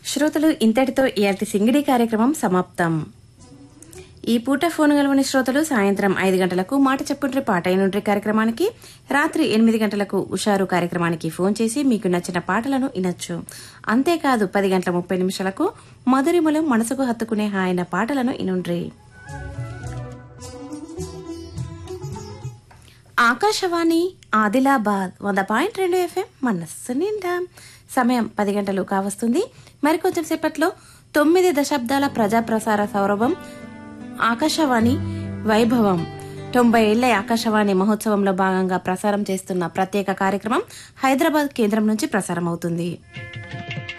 శ్రోతలు ఇంతటితో ఇయాటి సింగిడి కార్యక్రమం సమాప్తం ఈ పూట ఫోన్ గెలవని శ్రోతలు సాయంత్రం ఐదు గంటలకు మాట చెప్పుండ్రి పాట అయినుండ్రి కార్యక్రమానికి రాత్రి ఎనిమిది గంటలకు ఉషారు కార్యక్రమానికి ఫోన్ చేసి మీకు నచ్చిన పాటలను వినొచ్చు అంతేకాదు పది గంటల ముప్పై నిమిషాలకు మధురిమలు మనసుకు హత్తుకునే హాయన పాటలను ఇనుండ్రి ఆకాశవాణి ఆదిలాబాద్ వంద పాయింట్ రెండు ఎఫ్ఎం మనస్సు నిండా సమయం పది గంటలు కావస్తుంది మరికొంచెం సేపట్లో తొమ్మిది దశాబ్దాల ప్రజా ప్రసార సౌరభం ఆకాశవాణి వైభవం తొంభై ఏళ్ల ఆకాశవాణి మహోత్సవంలో భాగంగా ప్రసారం చేస్తున్న ప్రత్యేక కార్యక్రమం హైదరాబాద్ కేంద్రం నుంచి ప్రసారం అవుతుంది